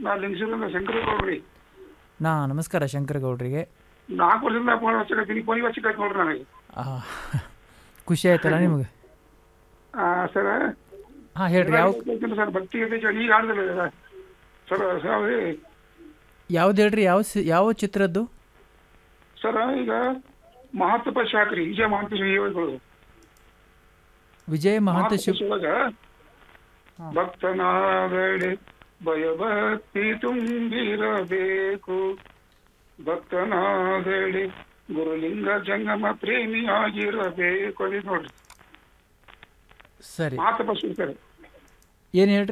ನಾ ಲಿಂಗಸೂರಿಂದ ಶಂಕರ ಗೌಡ್ರಿ ನಾ ನಮಸ್ಕಾರ ಶಂಕರ ಗೌಡ್ರಿಗೆ ನಾಲ್ಕು ವರ್ಷದಿಂದ ಫೋನ್ ಹಚ್ಚಕತ್ತೀನಿ ಫೋನ್ ಹಚ್ಚಕತ್ ನೋಡ್ರಿ ನನಗೆ ಆ, ಖುಷಿ ಆಯ್ತಲ್ಲ ನಿಮಗೆ ಸರ್ ಹಾಂ ಹೇಳ್ರಿ ಯಾವ ಸರ್ ಭಕ್ತಿ ಗೀತೆ ಕೇಳಿ ಈಗ ಆಡ್ದಲ್ಲ ಸರ್ ಸರ್ ಯಾವ್ದು ಹೇಳ್ರಿ ಯಾವ ಸಿ- ಯಾವ ಚಿತ್ರದ್ದು ಸರ್ ಈಗ ಮಹತ್ವ ಶಾಕ್ರಿ ವಿಜಯ ಮಹತ್ವ ಶಿವಗಳು ವಿಜಯ ಮಹಂತ ಶಿವ್ ಒಳಗ ಭಕ್ತನಾಗಡೆ ಭಯಭಕ್ತಿ ತುಂಬಿರಬೇಕು ಭಕ್ತನಾಗಡೆ ಗುರುಲಿಂಗ ಜಂಗಮ ಪ್ರೇಮಿ ಆಗಿರಬೇಕು ಅದು ನೋಡ್ರಿ ಸರಿ ಮಾತಪ್ಪ ಶಿವಕರ್ ಏನು ಹೇಳ್ರಿ